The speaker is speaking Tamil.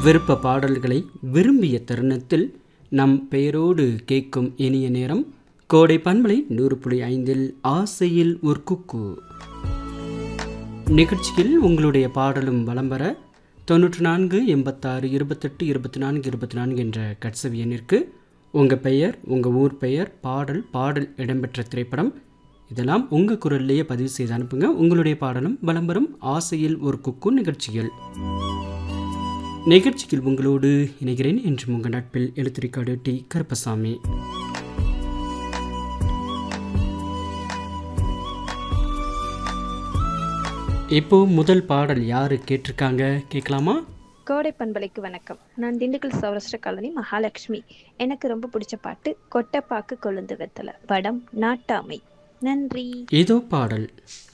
விருப்ப பாடல்களை விரும்பிய தருணத்தில் நம் பெயரோடு கேட்கும் இனிய நேரம் கோடை பண்பலை நூறு புள்ளி ஐந்தில் ஆசையில் ஒரு குக்கு நிகழ்ச்சியில் உங்களுடைய பாடலும் வலம் வர தொண்ணூற்று நான்கு எண்பத்தாறு இருபத்தெட்டு இருபத்தி நான்கு இருபத்தி நான்கு என்ற கட்சவி எண்ணிற்கு உங்கள் பெயர் உங்கள் ஊர் பெயர் பாடல் பாடல் இடம்பெற்ற திரைப்படம் இதெல்லாம் உங்கள் குரல்லையே பதிவு செய்து அனுப்புங்க உங்களுடைய பாடலும் வலம் வரும் ஆசையில் ஒரு குக்கு நிகழ்ச்சியில் நிகழ்ச்சியில் உங்களோடு இணைகிறேன் என்று உங்கள் நட்பில் எழுத்துரிக்காடு டி கருப்பசாமி இப்போ முதல் பாடல் யாரு கேட்டிருக்காங்க கேட்கலாமா கோடை பண்பலைக்கு வணக்கம் நான் திண்டுக்கல் சௌராஷ்டிர காலனி மகாலட்சுமி எனக்கு ரொம்ப பிடிச்ச பாட்டு கொட்டைப்பாக்கு கொழுந்து வெத்தலை படம் நாட்டாமை நன்றி ஏதோ பாடல்